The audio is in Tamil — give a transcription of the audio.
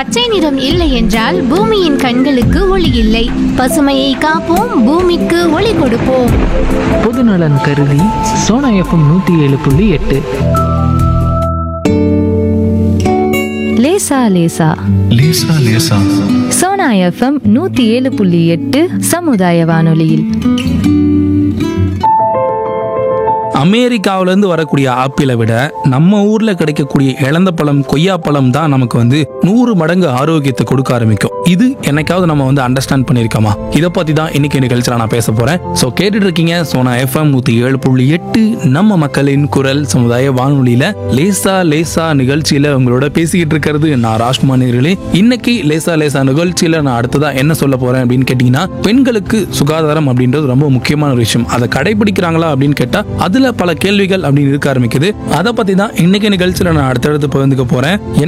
பச்சை நிறம் இல்லை என்றால் பூமியின் கண்களுக்கு ஒளி இல்லை பசுமையை காப்போம் பூமிக்கு ஒளி கொடுப்போம் பொதுநலன் கருதி சோனா எஃப்எம் நூற்றி ஏழு புள்ளி எட்டு லேசா லேசா லேசா லேசா சோனா எஃப்எம் நூத்தி ஏழு புள்ளி எட்டு சமுதாய வானொலியில் அமெரிக்காவிலேருந்து வரக்கூடிய ஆப்பிளை விட நம்ம ஊரில் கிடைக்கக்கூடிய இழந்த பழம் கொய்யாப்பழம் தான் நமக்கு வந்து நூறு மடங்கு ஆரோக்கியத்தை கொடுக்க ஆரம்பிக்கும் இது என்னைக்காவது நம்ம வந்து அண்டர்ஸ்டாண்ட் பண்ணியிருக்கோமா இதை பற்றி தான் இன்னைக்கு நிகழ்ச்சியில் நான் பேச போகிறேன் ஸோ கேட்டுட்டு இருக்கீங்க சோனா எஃப்எம் நூற்றி ஏழு புள்ளி எட்டு நம்ம மக்களின் குரல் சமுதாய வானொலியில் லேசா லேசா நிகழ்ச்சியில் உங்களோட பேசிக்கிட்டு இருக்கிறது நான் ராஜ்குமார் நேர்களே இன்னைக்கு லேசா லேசா நிகழ்ச்சியில் நான் அடுத்ததா என்ன சொல்ல போறேன் அப்படின்னு கேட்டிங்கன்னா பெண்களுக்கு சுகாதாரம் அப்படின்றது ரொம்ப முக்கியமான ஒரு விஷயம் அதை கடைபிடிக்கிறாங்களா அப்படின்னு கேட்டா அதுல பல கேள்விகள் அப்படின்னு இருக்க ஆரம்பிக்குது அதை பத்தி தான் இன்னைக்கு நிகழ்ச்சியில் நான் அடுத்தடுத்து பகிர்ந்துக்க போறேன்